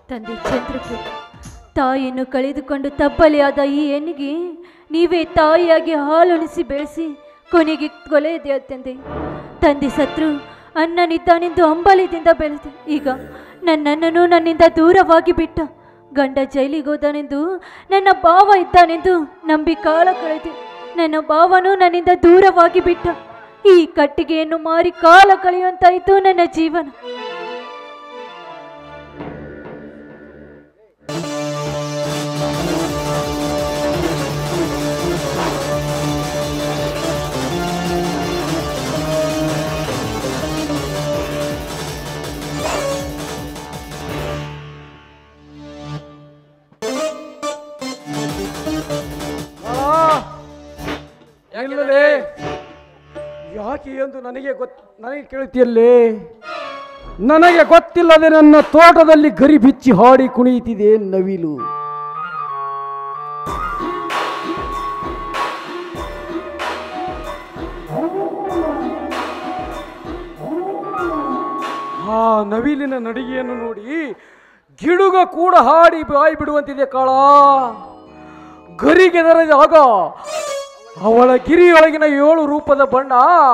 ತಂದೆ ಚಂದ್ರಪುರ ತಾಯಿಯನ್ನು ಕಳೆದುಕೊಂಡು ತಬ್ಬಲಿಯಾದ ಈ ಹೆಣ್ಣಿಗೆ ನೀವೇ ತಾಯಿಯಾಗಿ ಹಾಲುಣಿಸಿ ಬೆಳೆಸಿ ಕೊನೆಗೆ ಕೊಲೆಯದೆ ತಂದೆ ತಂದೆ ಸತ್ರು ಅಣ್ಣನಿದ್ದಾನೆಂದು ಅಂಬಲಿದಿಂದ ಬೆಳೆದೆ ಈಗ ನನ್ನನ್ನು ನನ್ನಿಂದ ದೂರವಾಗಿ ಬಿಟ್ಟ ಗಂಡ ಜೈಲಿಗೆ ಹೋದನೆಂದು ನನ್ನ ಭಾವ ಇದ್ದಾನೆಂದು ನಂಬಿ ಕಾಲ ಕಳೆದೆ ನನ್ನ ಭಾವನು ನನ್ನಿಂದ ದೂರವಾಗಿ ಬಿಟ್ಟ ಈ ಕಟ್ಟಿಗೆಯನ್ನು ಮಾರಿ ಕಾಲ ಕಳೆಯುವಂತಾಯಿತು ನನ್ನ ಜೀವನ ಇಲ್ಲಲೇ ಯಾಕೆ ಎಂದು ನನಗೆ ಗೊತ್ ನನಗೆ ಕೇಳುತ್ತಿಯಲ್ಲೇ ನನಗೆ ಗೊತ್ತಿಲ್ಲದೆ ನನ್ನ ತೋಟದಲ್ಲಿ ಗರಿ ಬಿಚ್ಚಿ ಹಾಡಿ ಕುಣಿಯುತ್ತಿದೆ ನವಿಲು ಆ ನವಿಲಿನ ನಡಿಗೆಯನ್ನು ನೋಡಿ ಗಿಡುಗ ಕೂಡ ಹಾಡಿ ಬಾಯಿ ಬಿಡುವಂತಿದೆ ಕಾಳ ಗರಿಗೆದರದಾಗ ಅವಳ ಗಿರಿಯೊಳಗಿನ ಏಳು ರೂಪದ ಬಣ್ಣ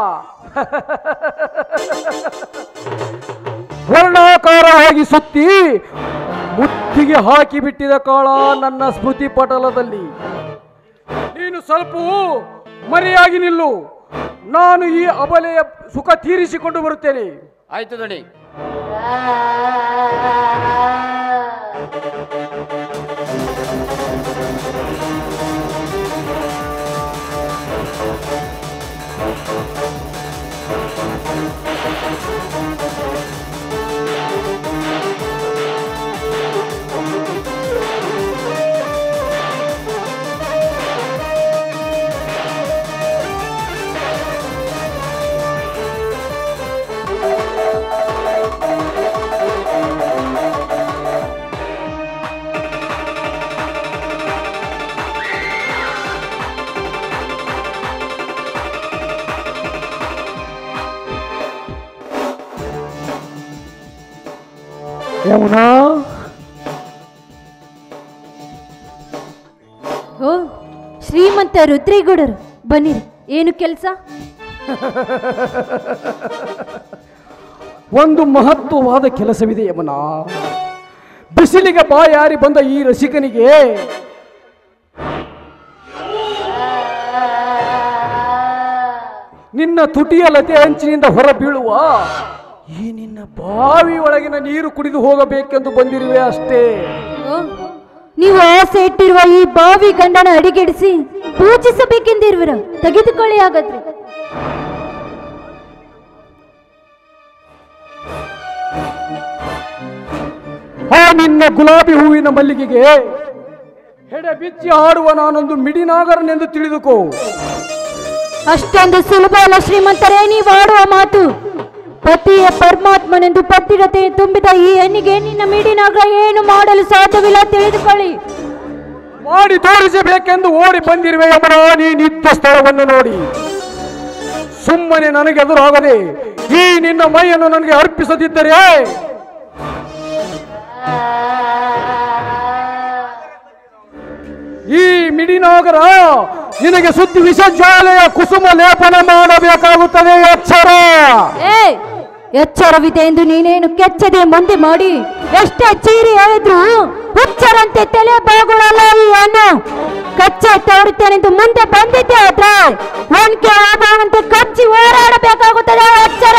ವರ್ಣಾಕಾರವಾಗಿ ಸುತ್ತಿ ಮುತ್ತಿಗೆ ಹಾಕಿ ಬಿಟ್ಟಿದ ಕಾಳ ನನ್ನ ಸ್ಮೃತಿ ಪಟಲದಲ್ಲಿ ನೀನು ಸ್ವಲ್ಪ ಮರೆಯಾಗಿ ನಿಲ್ಲು ನಾನು ಈ ಅಬಲೆಯ ಸುಖ ತೀರಿಸಿಕೊಂಡು ಬರುತ್ತೇನೆ ಆಯ್ತು ದಣಿ ಯಮುನಾ ಓ ಶ್ರೀಮಂತ ರುದ್ರೇಗೌಡರು ಬನ್ನಿರಿ ಏನು ಕೆಲಸ ಒಂದು ಮಹತ್ವವಾದ ಕೆಲಸವಿದೆ ಯಮುನಾ ಬಿಸಿಲಿಗೆ ಬಾಯಾರಿ ಬಂದ ಈ ರಸಿಕನಿಗೆ ನಿನ್ನ ತುಟಿಯ ಲತೆ ಅಂಚಿನಿಂದ ಹೊರ ಬೀಳುವ ಈ ನಿನ್ನ ಬಾವಿ ಒಳಗಿನ ನೀರು ಕುಡಿದು ಹೋಗಬೇಕೆಂದು ಬಂದಿರುವೆ ಅಷ್ಟೇ ಓ, ನೀವು ಆಸೆ ಇಟ್ಟಿರುವ ಈ ಬಾವಿ ಗಂಡನ ಅಡಿಗೆಡಿಸಿ ಪೂಜಿಸಬೇಕೆಂದಿರುವಿರ ತೆಗೆದುಕೊಳ್ಳಿ ಹಾಗಾದ್ರೆ ಆ ನಿನ್ನ ಗುಲಾಬಿ ಹೂವಿನ ಮಲ್ಲಿಗೆಗೆ ಹೆಡೆ ಬಿಚ್ಚಿ ಆಡುವ ನಾನೊಂದು ಮಿಡಿನಾಗರನೆಂದು ತಿಳಿದುಕೋ ಅಷ್ಟೊಂದು ಸುಲಭ ಅಲ್ಲ ಶ್ರೀಮಂತರೇ ನೀವು ಆಡುವ ಮಾತು ಪತಿಯ ಪರಮಾತ್ಮನೆಂದು ಪತಿರತೆ ತುಂಬಿದ ಈ ಹೆಣ್ಣಿಗೆ ನಿನ್ನ ಮಿಡಿನಾಗ ಏನು ಮಾಡಲು ಸಾಧ್ಯವಿಲ್ಲ ತಿಳಿದುಕೊಳ್ಳಿ ಮಾಡಿ ತೋರಿಸಬೇಕೆಂದು ಓಡಿ ಬಂದಿರುವೆ ಯಮನ ನೀ ನಿತ್ಯ ಸ್ಥಳವನ್ನು ನೋಡಿ ಸುಮ್ಮನೆ ನನಗೆ ಎದುರಾಗದೆ ಈ ನಿನ್ನ ಮೈಯನ್ನು ನನಗೆ ಅರ್ಪಿಸದಿದ್ದರೆ ಈ ಮಿಡಿನಾಗರ ನಿನಗೆ ಸುದ್ದಿ ವಿಷಜ್ವಾಲೆಯ ಕುಸುಮ ಲೇಪನ ಮಾಡಬೇಕಾಗುತ್ತದೆ ಎಚ್ಚರ ಏ ಎಚ್ಚರವಿದೆ ಎಂದು ನೀನೇನು ಕೆಚ್ಚದೆ ಮುಂದೆ ಮಾಡಿ ಎಷ್ಟೇ ಚೀರಿ ಹೇಳಿದ್ರು ಹುಚ್ಚರಂತೆ ತಲೆ ಬಾಗುಳಲ್ಲ ಈ ಹಣ್ಣು ಕಚ್ಚೆ ತೋರುತ್ತೇನೆಂದು ಮುಂದೆ ಬಂದಿದ್ದೆ ಆದ್ರೆ ಒಣಕೆ ಆಗುವಂತೆ ಕಚ್ಚಿ ಹೋರಾಡಬೇಕಾಗುತ್ತದೆ ಎಚ್ಚರ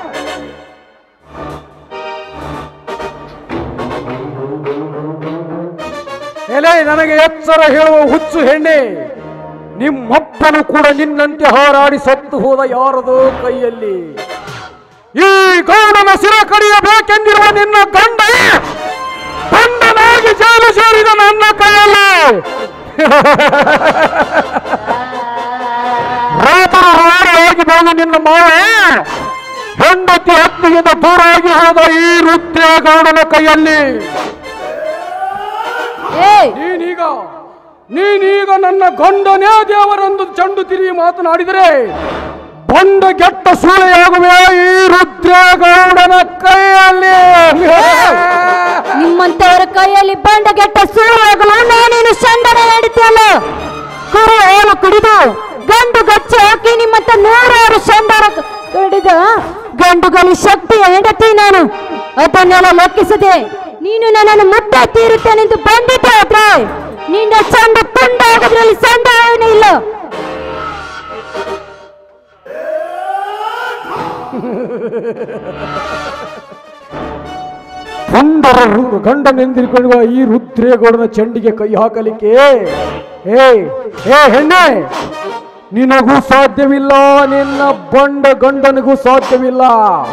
ಎಲೆ ನನಗೆ ಎಚ್ಚರ ಹೇಳುವ ಹುಚ್ಚು ಹೆಣ್ಣೆ ನಿಮ್ಮಪ್ಪನು ಕೂಡ ನಿನ್ನಂತೆ ಹಾರಾಡಿ ಸತ್ತು ಹೋದ ಯಾರದೋ ಕೈಯಲ್ಲಿ ಈ ಗೌಡನ ಸಿರ ಕಡಿಯಬೇಕೆಂದಿರುವ ನಿನ್ನ ಗಂಡ ಗಂಡನಾಗಿ ಜೈಲು ಸೇರಿದ ನನ್ನ ಕೈಯಲ್ಲಿ ರೈತರ ಹಾರಿಯಾಗಿ ಬಂದ ನಿನ್ನ ಮಾವ ಹೆಂಡತಿ ಹತ್ತಿಗೆದ ದೂರಾಗಿ ಹೋದ ಈ ನೃತ್ಯ ಗೌಡನ ಕೈಯಲ್ಲಿ ಏ ನೀನೀಗ ನೀನೀಗ ನನ್ನ ಗಂಡನೇ ದೇವರೆಂದು ಚಂಡು ತಿರುಗಿ ಮಾತನಾಡಿದರೆ ಬಂಡ ಕೆಟ್ಟ ಸೂಳೆಯಾಗುವೆ ಈ ರುದ್ರಗೌಡನ ಕೈಯಲ್ಲಿ ನಿಮ್ಮಂತವರ ಕೈಯಲ್ಲಿ ಬಂಡಗೆಟ್ಟ ಸೂರ್ಯಗಳು ನಾನೇನು ಚಂದನ ನಡೀತಿಯಲ್ಲ ಕುರಿ ಹಾಲು ಕುಡಿದು ಗಂಡು ಗಚ್ಚಿ ಹಾಕಿ ನಿಮ್ಮಂತ ನೂರಾರು ಚಂದನ ಕುಡಿದ ಗಂಡುಗಲಿ ಶಕ್ತಿಯ ಹೆಂಡತಿ ನಾನು ಅದನ್ನೆಲ್ಲ ಲೆಕ್ಕಿಸದೆ ನೀನು ನನ್ನನ್ನು ಮುದ್ದೆ ತೀರುತ್ತೇನೆಂದು ಬಂದಿದ್ದೆ ಆದ್ರೆ ನಿನ್ನ ಚಂದ ತುಂಡಾಗೋದ್ರಲ್ಲಿ ಸಂದೇಹನೇ ಇಲ್ಲ ಪುಂಡರ ರು- ಗಂಡನೆಂದಿರಿಕೊಳ್ಳುವ ಈ ರುದ್ರೇಗೌಡನ ಚಂಡಿಗೆ ಕೈ ಹಾಕಲಿಕ್ಕೆ ಏ ಏ ಹೆಣ್ಣೆ ನಿನಗೂ ಸಾಧ್ಯವಿಲ್ಲ ನಿನ್ನ ಬಂಡ ಗಂಡನಿಗೂ ಸಾಧ್ಯವಿಲ್ಲ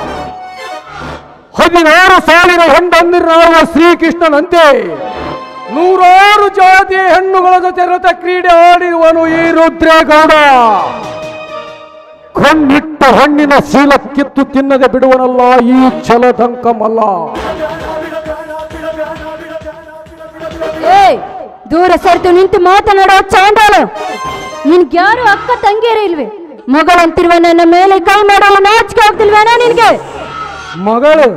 ಹದಿನಾರು ಸಾವಿರ ಹೆಂಡಂದಿರಾಳುವ ಶ್ರೀಕೃಷ್ಣನಂತೆ ನೂರಾರು ಜಾತಿಯ ಹೆಣ್ಣುಗಳ ಜೊತೆ ರಥ ಕ್ರೀಡೆ ಆಡಿರುವನು ಈ ರುದ್ರೇಗೌಡ ಕಣ್ಣಿಟ್ಟ ಹಣ್ಣಿನ ಶೀಲ ಕಿತ್ತು ತಿನ್ನದೆ ಬಿಡುವನಲ್ಲ ಈ ಛಲದಂಕಮಲ್ಲ ಏ ದೂರ ಸರಿದು ನಿಂತು ಮಾತನಾಡೋ ಚಾಂಡಾಲ ನಿನ್ಗ್ಯಾರು ಅಕ್ಕ ತಂಗಿಯರೇ ಇಲ್ವೇ ಮಗಳಂತಿರುವ ನನ್ನ ಮೇಲೆ ಕೈ ಮಾಡಲು ನಾಚಿಕೆ ಆಗ್ತಿಲ್ವೇನಾ ನಿನ್ಗೆ ಮಗಳು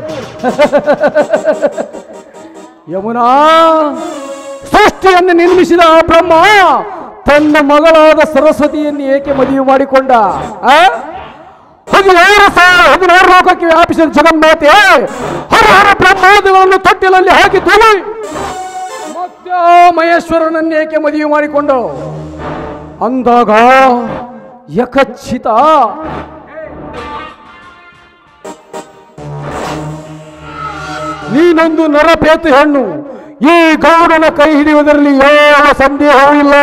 ಯಮುನಾ ಸೃಷ್ಟಿಯನ್ನು ನಿರ್ಮಿಸಿದ ಆ ಬ್ರಹ್ಮ ತನ್ನ ಮಗಳಾದ ಸರಸ್ವತಿಯನ್ನು ಏಕೆ ಮದುವೆ ಮಾಡಿಕೊಂಡ ಆ? ಹದಿನಾರು ಸಾವಿರ ಹದಿನಾರು ಲೋಕಕ್ಕೆ ವ್ಯಾಪಿಸಿದ ಜಗನ್ಮಾತೆ ಹರ ಹರ ಬ್ರಹ್ಮಾದಿಗಳನ್ನು ತೊಟ್ಟಿಲಲ್ಲಿ ಹಾಕಿ ತುಳಿ ಮತ್ತೆ ಆ ಮಹೇಶ್ವರನನ್ನು ಏಕೆ ಮದುವೆ ಮಾಡಿಕೊಂಡು ಅಂದಾಗ ಯಕಚ್ಚಿತ ನೀನೊಂದು ನರಪೇತು ಹೆಣ್ಣು ಈ ಗೌಡನ ಕೈ ಹಿಡಿಯುವುದರಲ್ಲಿ ಯಾವ ಸಂದೇಹವೂ ಇಲ್ಲ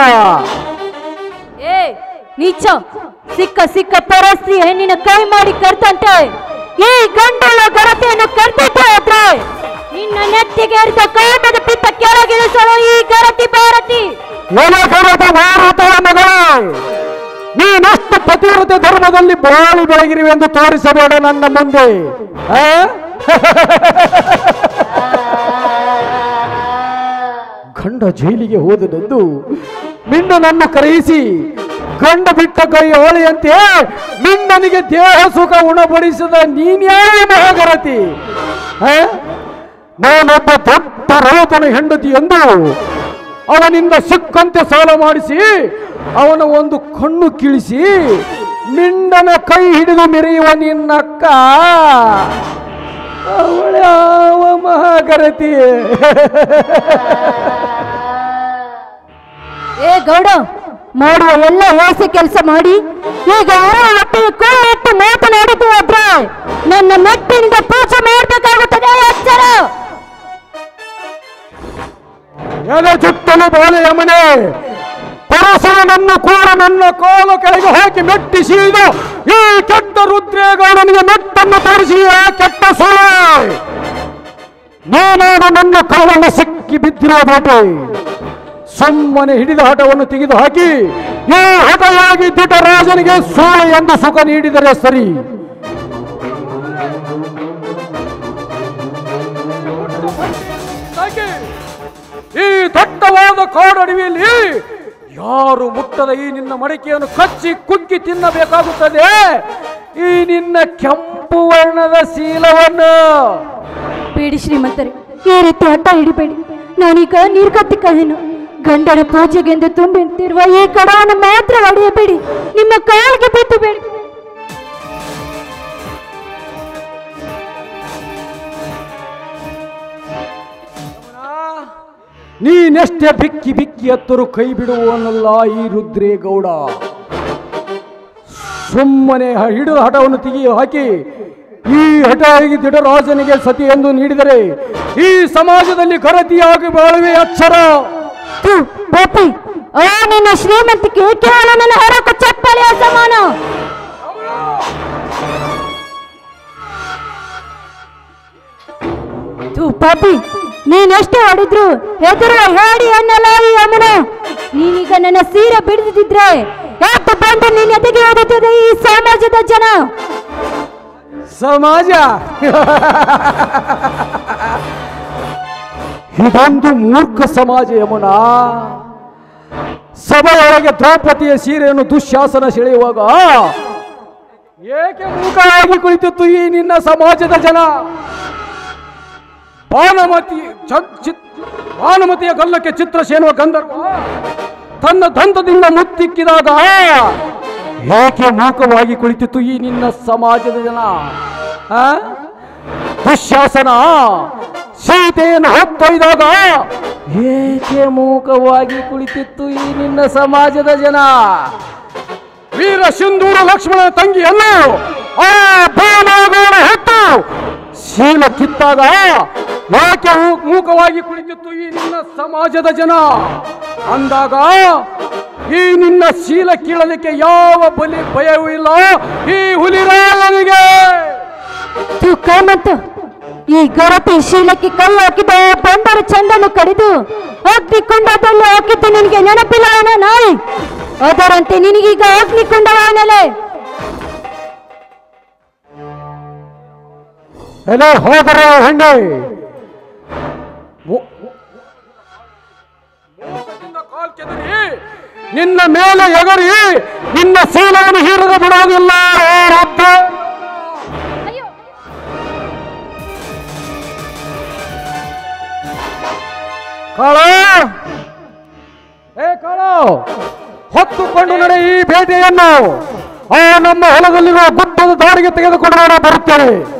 ಏ ನೀಚ ಸಿಕ್ಕ ಸಿಕ್ಕ ಪರಸ್ತ್ರೀ ಹೆಣ್ಣಿನ ಕೈ ಮಾಡಿ ಕರ್ತಂತೆ ಈ ಗಂಡಳ ಗರತೆಯನ್ನು ಕರ್ತಂತೆ ಆದ್ರೆ ನಿನ್ನ ನೆತ್ತಿಗೆ ಏರಿದ ಕಾಮದ ಪಿತ್ತ ಕೆಳಗಿಳಿಸಲು ಈ ಗರತಿ ಭಾರತಿ ಏನಗರದ ಮಾರುತವ ಮಗಳೇ ನೀನೆಷ್ಟು ಪತಿವ್ರತೆ ಧರ್ಮದಲ್ಲಿ ಬಾಳಿ ಬೆಳಗಿರುವೆ ಎಂದು ತೋರಿಸಬೇಡ ನನ್ನ ಮುಂದೆ ಆ? ಗಂಡ ಜೈಲಿಗೆ ಹೋದನೆಂದು ಮಿಂಡನನ್ನು ಕರೆಯಿಸಿ ಗಂಡ ಬಿಟ್ಟ ಕೈ ಹೋಳಿಯಂತೆ ಮಿಂಡನಿಗೆ ದೇಹ ಸುಖ ಉಣಬಡಿಸಿದ ನೀನ್ಯಾವ ಮಹಾಗರತಿ ಆ? ನಾನೊಬ್ಬ ದೊಡ್ಡ ರೌತನ ಹೆಂಡತಿ ಎಂದು ಅವನಿಂದ ಸಿಕ್ಕಂತೆ ಸಾಲ ಮಾಡಿಸಿ ಅವನ ಒಂದು ಕಣ್ಣು ಕಿಳಿಸಿ ಮಿಂಡನ ಕೈ ಹಿಡಿದು ಮೆರೆಯುವ ನಿನ್ನಕ್ಕ ಅವಳ್ಯಾವ ಮಹಾಗರತಿ ಏ ಗೌಡ ಮಾಡುವ ಎಲ್ಲ ವಾಸಿ ಕೆಲಸ ಮಾಡಿ ಈಗ ಅವರ ಹೊಟ್ಟೆಗೆ ಕೊಳ್ಳಿಟ್ಟು ಮಾತನಾಡಿತು ಆದ್ರೆ ನನ್ನ ಮೆಟ್ಟಿನಿಂದ ಪೂಜೆ ಮಾಡಬೇಕಾಗುತ್ತದೆ ಎಚ್ಚರ ಎಲೆ ಚುಟ್ಟಲು ಬಾಲೆ ಯಮನೆ ಪರಶುರನನ್ನು ಕೂಡ ನನ್ನ ಕಾಲು ಕೆಳಗೆ ಹಾಕಿ ಮೆಟ್ಟಿಸಿದ ಈ ಕೆಟ್ಟ ರುದ್ರೇಗೌಡನಿಗೆ ಮೆಟ್ಟನ್ನು ತೋರಿಸಿ ಆ ಕೆಟ್ಟ ಸೋಳೆ ನಾನಾದ ನನ್ನ ಕಾಲನ್ನು ಸಿಕ್ಕಿ ಬಿದ್ದಿರುವ ಬೇಟೆ ಸುಮ್ಮನೆ ಹಿಡಿದ ಹಠವನ್ನು ತೆಗೆದು ಹಾಕಿ ಈ ಹಠವಾಗಿ ದಿಟ ರಾಜನಿಗೆ ಸೋಳೆ ಎಂದು ಸುಖ ನೀಡಿದರೆ ಸರಿ ಈ ದಟ್ಟವಾದ ಕಾಡಡವಿಯಲ್ಲಿ ಯಾರು ಮುಟ್ಟದ ಈ ನಿನ್ನ ಮಡಿಕೆಯನ್ನು ಕಚ್ಚಿ ಕುಗ್ಗಿ ತಿನ್ನಬೇಕಾಗುತ್ತದೆ ಈ ನಿನ್ನ ಕೆಂಪು ವರ್ಣದ ಶೀಲವನ್ನು ಬೇಡಿ ಶ್ರೀಮಂತರೆ ಈ ರೀತಿ ಹಠ ಹಿಡಿಬೇಡಿ ನಾನೀಗ ನಿರ್ಗತಿಕ ಏನು ಗಂಡನ ಪೂಜೆಗೆಂದು ತುಂಬಿಟ್ಟಿರುವ ಈ ಕಡವನ್ನು ಮಾತ್ರ ಹೊಡೆಯಬೇಡಿ ನಿಮ್ಮ ಕಾಲಿಗೆ ಬಿದ್ದು ಬೇಡಿ ನೀನೆಷ್ಟೇ ಬಿಕ್ಕಿ ಬಿಕ್ಕಿ ಹತ್ತರು ಕೈ ಬಿಡುವವನಲ್ಲ ಈ ರುದ್ರೇಗೌಡ ಸುಮ್ಮನೆ ಹ- ಹಿಡಿದ ಹಠವನ್ನು ತೆಗೆದು ಹಾಕಿ ಈ ಹಠವಾಗಿ ದಿಡರಾಜನಿಗೆ ಸತಿ ಎಂದು ನೀಡಿದರೆ ಈ ಸಮಾಜದಲ್ಲಿ ಗರತಿಯಾಗಿ ಬಾಳುವೆ ಅಕ್ಷರ ಥು, ಪಾಪಿ ಆ ನಿನ್ನ ಶ್ರೀಮಂತಿಕೆ ಕೇವಲ ನನ್ನ ಹರಕು ಚಪ್ಪಲಿಯ ಸಮಾನ ಥು, ಪಾಪಿ ನೀನೆಷ್ಟೇ ಹೊಡಿದ್ರು ಹೆದರುವ ಹೇಳಿ ಅನ್ನಲ್ಲ ಈ ಅಮ್ಮನ ನೀನೀಗ ನನ್ನ ಸೀರೆ ಬಿಡಿದಿದ್ರೆ ಯಾಕೆ ಬಂದು ನೀನ್ ಎದೆಗೆ ಓದುತ್ತದೆ ಈ ಸಮಾಜದ ಜನ ಸಮಾಜ ಇದೊಂದು ಮೂರ್ಖ ಸಮಾಜ ಯಮುನ ಸಭೆಯೊಳಗೆ ದ್ರೌಪದಿಯ ಸೀರೆಯನ್ನು ದುಶ್ಯಾಸನ ಸೆಳೆಯುವಾಗ ಏಕೆ ಮೂಕರಾಗಿ ಕುಳಿತಿತ್ತು ಈ ನಿನ್ನ ಸಮಾಜದ ಜನ ಭಾನುಮತಿ ಚ- ಚಿತ್- ಭಾನುಮತಿಯ ಗಲ್ಲಕ್ಕೆ ಚಿತ್ರ ಸೇನುವ ಗಂಧರ್ವ ತನ್ನ ದಂತದಿಂದ ಮುತ್ತಿಕ್ಕಿದಾಗ ಏಕೆ ಮೂಕವಾಗಿ ಕುಳಿತಿತ್ತು ಈ ನಿನ್ನ ಸಮಾಜದ ಜನ ಆ? ದುಶ್ಯಾಸನ ಸೀತೆಯನ್ನು ಹೊತ್ತೊಯ್ದಾಗ ಏಕೆ ಮೂಕವಾಗಿ ಕುಳಿತಿತ್ತು ಈ ನಿನ್ನ ಸಮಾಜದ ಜನ ವೀರ ಸಿಂಧೂರ ಲಕ್ಷ್ಮಣನ ತಂಗಿಯನ್ನು ಆ ಬಾಣಾಗೋಣ ಹೆತ್ತು ಶೀಲ ಕಿತ್ತಾಗ ಯಾಕೆ ಮೂ- ಮೂಕವಾಗಿ ಕುಳಿತಿತ್ತು ಈ ನಿನ್ನ ಸಮಾಜದ ಜನ ಅಂದಾಗ ಈ ನಿನ್ನ ಶೀಲ ಕೀಳಲಿಕ್ಕೆ ಯಾವ ಬಲಿ ಭಯವೂ ಇಲ್ಲ ಈ ಹುಲಿರಾಯನಿಗೆ ತೂಕ ಮತ್ತು ಈ ಗರತಿ ಶೀಲಕ್ಕೆ ಕೈ ಹಾಕಿದ ಬಂಡರ ಚಂಡನು ಕಡಿದು ಅಗ್ನಿಕೊಂಡದಲ್ಲಿ ಹಾಕಿದ್ದು ನಿನಗೆ ನೆನಪಿಲ್ಲ ಅವನ ನಾಯಿ ಅದರಂತೆ ನಿನಗೀಗ ಅಗ್ನಿಕೊಂಡವನಲೆ ಎಲೆ ಹೋದರೆ ಹೆಣ್ಣೆ ಮೋ- ಮೋಸದಿಂದ ಕಾಲ್ ಕೆದರಿ ನಿನ್ನ ಮೇಲೆ ಎಗರಿ ನಿನ್ನ ಶೀಲವನ್ನು ಹೀರದ ಬಿಡೋದಿಲ್ಲ ಓ ರಬ್ಬ. ಕಾಳ ಏ ಕಾಳ ಹೊತ್ತುಕೊಂಡು ನಡೆ ಈ ಬೇಟೆಯನ್ನು ಆ ನಮ್ಮ ಹೊಲದಲ್ಲಿರುವ ಗುಡ್ಡದ ದಾರಿಗೆ ತೆಗೆದುಕೊಂಡು ನಾನು ಬರುತ್ತೇನೆ